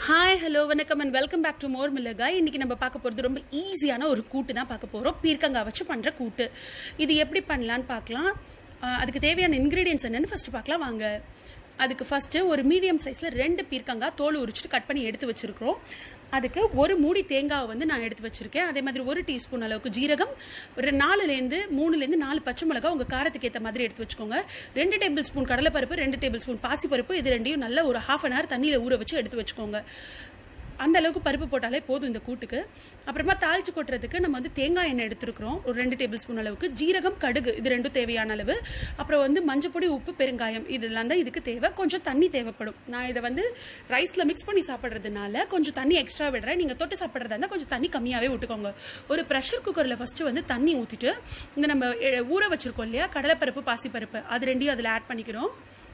Hi hello வணக்கம் and welcome back to மோர் மிளகாய் இன்னைக்கு நம்ம பார்க்க போகிறது ரொம்ப ஈஸியான ஒரு கூட்டு தான் பார்க்க போகிறோம் பீர்க்கங்காய் வச்சு பண்ணுற கூட்டு இது எப்படி பண்ணலான்னு பார்க்கலாம் அஹ் அதுக்கு தேவையான இன்க்ரீடியன்ஸ் என்னன்னு ஃபர்ஸ்ட் பார்க்கலாம் வாங்க அதுக்கு ஃபர்ஸ்ட் ஒரு மீடியம் சைஸ்ல ரெண்டு பீர்க்கங்காய் தோல் உரிச்சிட்டு கட் பண்ணி எடுத்து வச்சிருக்கிறோம் அதுக்கு ஒரு மூடி தேங்காவை வந்து நான் எடுத்து வச்சிருக்கேன் அதே மாதிரி ஒரு டீஸ்பூன் அளவுக்கு ஜீரகம் ஒரு நாலுலேருந்து மூணுலேருந்து நாலு பச்சை மிளகாய் உங்க காரத்துக்கு ஏற்ற மாதிரி எடுத்து வச்சுக்கோங்க ரெண்டு டேபிள் ஸ்பூன் கடலைப்பருப்பு ரெண்டு டேபிள் ஸ்பூன் பாசிப்பருப்பு இது ரெண்டையும் நல்ல ஒரு ஹாஃப் அன் ஹவர் தண்ணியில ஊற வச்சு எடுத்து வச்சுக்கோங்க அந்த அளவுக்கு பருப்பு போட்டாலே போதும் இந்த கூட்டுக்கு அப்புறமா தாளிச்சு கொட்டுறதுக்கு நம்ம வந்து தேங்காய் எண்ணெய் எடுத்துருக்கிறோம் ஒரு ரெண்டு டேபிள் ஸ்பூன் அளவுக்கு ஜீரகம் கடுகு இது ரெண்டும் தேவையான அளவு அப்புறம் வந்து மஞ்சப்பொடி உப்பு பெருங்காயம் இதெல்லாம் தான் இதுக்கு தேவை கொஞ்சம் தண்ணி தேவைப்படும் நான் இதை வந்து ரைஸ்ல மிக்ஸ் பண்ணி சாப்பிட்றதுனால கொஞ்சம் தண்ணி எக்ஸ்ட்ரா விடுறேன் நீங்க தொட்டு சாப்பிட்றதா இருந்தால் கொஞ்சம் தண்ணி கம்மியாவே விட்டுக்கோங்க ஒரு ப்ரெஷர் குக்கர்ல ஃபர்ஸ்ட் வந்து தண்ணி ஊத்திட்டு இந்த நம்ம எ- ஊற வச்சிருக்கோம் இல்லையா கடலைப்பருப்பு பாசிப்பருப்பு அது ரெண்டையும் அதில் ஆட் பண்ணிக்கிறோம்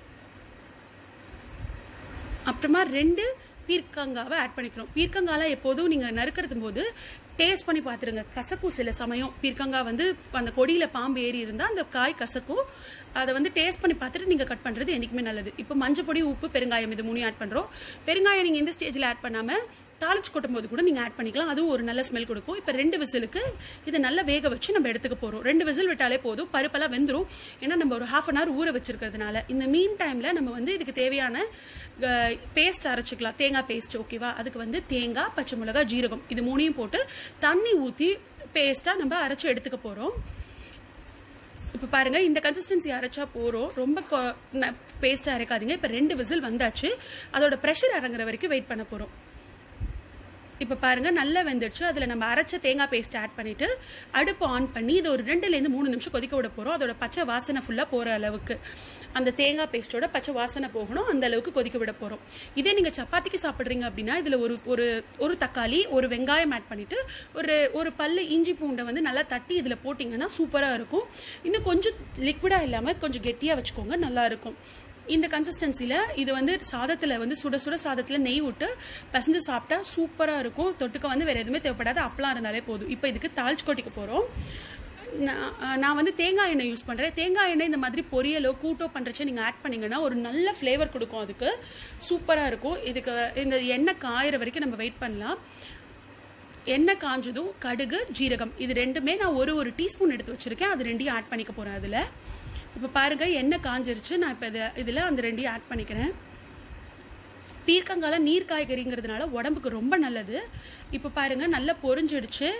அப்புறமா ரெண்டு பீர்க்கங்காவை ஆட் பண்ணிக்கிறோம் பீர்க்கங்காலாம் எப்போதும் நீங்க நறுக்கிறது போது டேஸ்ட் பண்ணி பார்த்துருங்க கசக்கும் சில சமயம் பீர்க்கங்காய் வந்து அந்த கொடியில பாம்பு ஏறி இருந்தா அந்த காய் கசக்கும் அதை வந்து டேஸ்ட் பண்ணி பார்த்துட்டு நீங்க கட் பண்றது என்னைக்குமே நல்லது இப்போ மஞ்சள் பொடி உப்பு பெருங்காயம் இது மூணையும் ஆட் பண்றோம் பெருங்காயம் நீங்க இந்த ஸ்டேஜ்ல ஆட் பண்ணாம தாளிச்சு கொட்டும் போது கூட நீங்க ஆட் பண்ணிக்கலாம் அதுவும் ஒரு நல்ல ஸ்மெல் கொடுக்கும் இப்ப ரெண்டு விசிலுக்கு இதை நல்லா வேக வச்சு நம்ம எடுத்துக்க போறோம் ரெண்டு விசில் விட்டாலே போதும் பருப்பெல்லாம் வெந்துரும் ஏன்னா நம்ம ஒரு ஹாஃப் அன் ஹவர் ஊற வச்சிருக்கிறதுனால இந்த மீன் டைம்ல நம்ம வந்து இதுக்கு தேவையான பேஸ்ட் அரைச்சிக்கலாம் தேங்காய் பேஸ்ட் ஓகேவா அதுக்கு வந்து தேங்காய் பச்சை மிளகாய் ஜீரகம் இது மூணையும் போட்டு தண்ணி ஊத்தி பேஸ்டா நம்ம அரைச்சு எடுத்துக்க போறோம் இப்ப பாருங்க இந்த கன்சிஸ்டன்சி அரைச்சா போறோம் ரொம்ப பேஸ்டா அரைக்காதீங்க இப்ப ரெண்டு விசில் வந்தாச்சு அதோட ப்ரெஷர் இறங்குற வரைக்கும் வெயிட் பண்ண போறோம் இப்ப பாருங்க நல்லா வெந்துடுச்சு அதுல நம்ம அரைச்ச தேங்காய் பேஸ்ட் ஆட் பண்ணிட்டு அடுப்பு ஆன் பண்ணி இது ஒரு ரெண்டுல இருந்து மூணு நிமிஷம் கொதிக்க விட போறோம் அதோட பச்சை வாசனை ஃபுல்லா போற அளவுக்கு அந்த தேங்காய் பேஸ்டோட பச்சை வாசனை போகணும் அந்த அளவுக்கு கொதிக்க விட போறோம் இதே நீங்க சப்பாத்திக்கு சாப்பிடுறீங்க அப்படின்னா இதுல ஒரு ஒரு ஒரு தக்காளி ஒரு வெங்காயம் ஆட் பண்ணிட்டு ஒரு ஒரு பல்லு இஞ்சி பூண்டை வந்து நல்லா தட்டி இதுல போட்டீங்கன்னா சூப்பரா இருக்கும் இன்னும் கொஞ்சம் லிக்விடா இல்லாம கொஞ்சம் கெட்டியா வச்சுக்கோங்க நல்லா இருக்கும் இந்த கன்சிஸ்டன்சில இது வந்து சாதத்துல வந்து சுட சுட சாதத்துல நெய் விட்டு பசஞ்சு சாப்பிட்டா சூப்பரா இருக்கும் தொட்டுக்க வந்து வேற எதுவுமே தேவைப்படாது அப்பளம் இருந்தாலே போதும் இப்போ இதுக்கு தாளிச்சு கொட்டிக்க போறோம் நான் நான் வந்து தேங்காய் எண்ணெய் யூஸ் பண்றேன் தேங்காய் எண்ணெய் இந்த மாதிரி பொரியலோ கூட்டோ பண்றச்ச நீங்க ஆட் பண்ணீங்கன்னா ஒரு நல்ல ஃபிளேவர் கொடுக்கும் அதுக்கு சூப்பரா இருக்கும் இதுக்கு இந்த எண்ணெய் காயிற வரைக்கும் நம்ம வெயிட் பண்ணலாம் எண்ணெய் காஞ்சதும் கடுகு ஜீரகம் இது ரெண்டுமே நான் ஒரு ஒரு டீஸ்பூன் எடுத்து வச்சிருக்கேன் அது ரெண்டையும் ஆட் பண்ணிக்க போறேன் அதுல இப்ப பாருங்க எண்ணெய் காஞ்சிருச்சு நான் இப்ப இத- இதுல அந்த ரெண்டையும் ஆட் பண்ணிக்கிறேன் பீர்க்கங்கால நீர் காய்கறிங்கிறதுனால உடம்புக்கு ரொம்ப நல்லது இப்ப பாருங்க நல்லா பொரிஞ்சிடுச்சு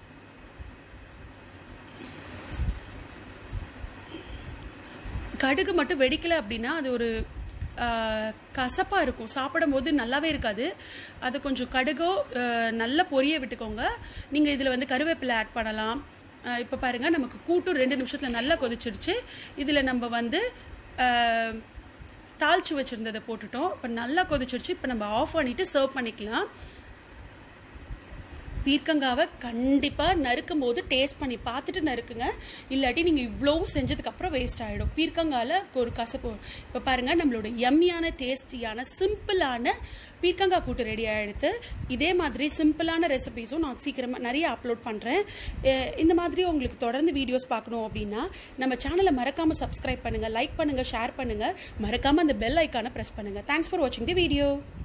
கடுகு மட்டும் வெடிக்கல அப்படின்னா அது ஒரு ஆ, கசப்பா இருக்கும் சாப்பிடும் போது நல்லாவே இருக்காது அது கொஞ்சம் கடுகோ ஆ, நல்லா பொரிய விட்டுக்கோங்க நீங்க இதுல வந்து கருவேப்பிலை ஆட் பண்ணலாம் ஆ, இப்ப பாருங்க நமக்கு கூட்டும் ரெண்டு நிமிஷத்துல நல்லா கொதிச்சிடுச்சு இதுல நம்ம வந்து ஆ, தாளிச்சு வச்சிருந்ததை போட்டுட்டோம் இப்ப நல்லா கொதிச்சிடுச்சு இப்ப நம்ம ஆஃப் பண்ணிட்டு சர்வ் பண்ணிக்கலாம் பீர்க்கங்காவை கண்டிப்பா நறுக்கும் போது டேஸ்ட் பண்ணி பார்த்துட்டு நறுக்குங்க இல்லாட்டி நீங்க இவ்வளவும் செஞ்சதுக்கு அப்புறம் வேஸ்ட் ஆயிடும் பீர்க்கங்கால ஒரு கசப்பு வரும். இப்ப பாருங்க நம்மளோட எம்மியான டேஸ்டியான சிம்பிளான பீர்க்கங்காய் கூட்டு ரெடி ஆயிடுத்து இதே மாதிரி சிம்பிளான ரெசிபிஸும் நான் சீக்கிரமா நிறைய அப்லோட் பண்றேன் அஹ் இந்த மாதிரி உங்களுக்கு தொடர்ந்து வீடியோஸ் பார்க்கணும் அப்படின்னா நம்ம சேனலை மறக்காம சப்ஸ்கிரைப் பண்ணுங்க லைக் பண்ணுங்க ஷேர் பண்ணுங்க மறக்காம அந்த பெல் ஐக்கானை பிரஸ் பண்ணுங்க தேங்க்ஸ் ஃபார் வாட்சிங் தி வீடியோ